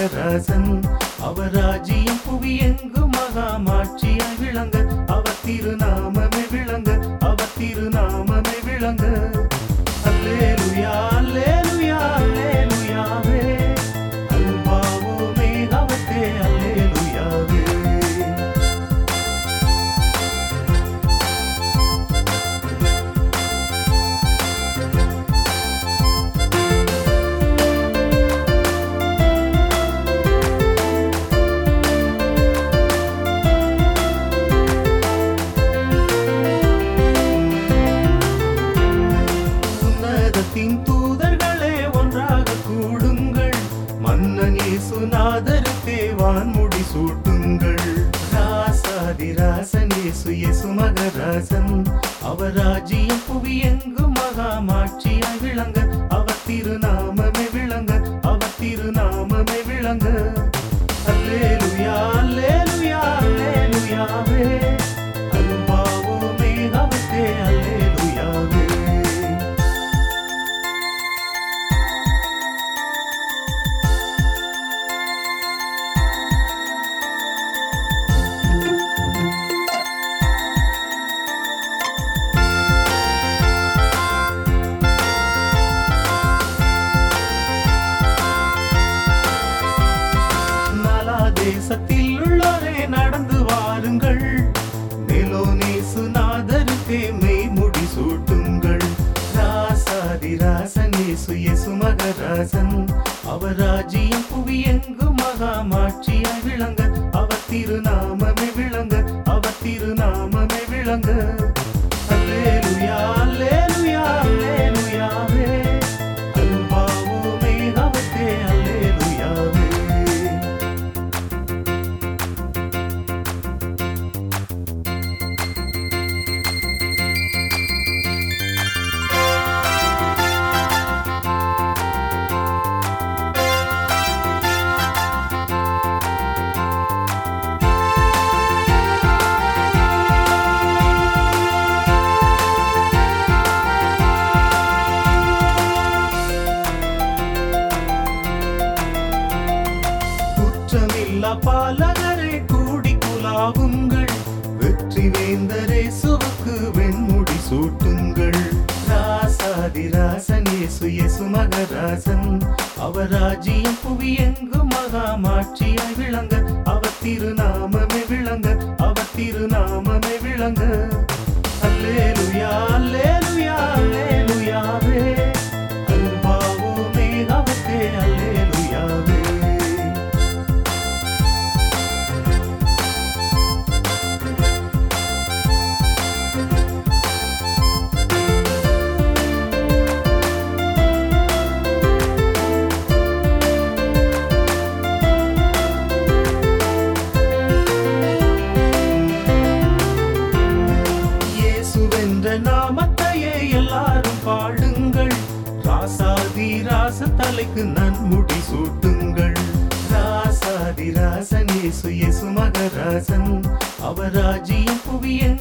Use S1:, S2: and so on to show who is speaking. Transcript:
S1: மகராசன் அவர் ராஜ்யம் புவி எங்கு மகாமாட்சியாய் விளங்க அவர் திருநாமமே விளங்க அவர் திருநாமமே விளங்க அல்லேலுயா அல்லேலுயா அல்லேலுயாவே அல்பாவோமே அவத்தே அல்லேலுயாவே உன்னதத்தின் தூதர்களே ஒன்றாக கூடுங்கள் மன்னன் இயேசுநாதருக்கே வான்முடி சூட்டுங்கள் ராசாதி ராசன் இயேசு இயேசு மகராசன் அவர் ராஜ்யம் புவி எங்கு மகாமாட்சியாய் விளங்க அவர் திருநாமமே விளங்க அவர் திருநாமமே விளங்க அல்லேலுயா அல்லேலுயா அல்லேலுயாவே அல்பாவோமே அவத்தே அல்லேலுயாவே நலா தேசத்தில் உள்ளோரே நடந்து வாருங்கள் மெலோனேசுநாதருக்கே மெய்முடி சூட்டுங்கள் ராசாதி ராசன் இயேசு இயேசு மகராசன் அவர் ராஜ்யம் புவி எங்கு மகாமாட்சியாய் விளங்க அவர் திருநாமமே விளங்க அவர் திருநாமமே விளங்க அல்லேலுயா அல்லேலுயா அல்லேலுயாவே அல்பாவோமே அவத்தே அல்லேலுயாவே குற்றமில்லா பாலகரே கூடி குலாவுங்கள் வெற்றி வேந்தரே சுவக்கு வெண்முடி சூட்டுங்கள் ராசாதி ராசன் இயேசு இயேசு மகராசன் அவர் ராஜ்யம் புவி எங்கு மகாமாட்சியாய் விளங்க அவர் திருநாமமே விளங்க அவர் திருநாமமே விளங்க அல்லேலுயா அல்லேலுயா அல்லேலுயாவே அல்பாவோமே அவத்தே அல்லேலுயாவே இயேசுவென்ற நாமத்தையே எல்லாரும் பாடுங்கள் ராசாதி ராச தலைக்கு நன்முடி சூட்டுங்கள் ராசாதி ராசன் இயேசு இயேசு மகராசன் அவர் ராஜ்யம் புவி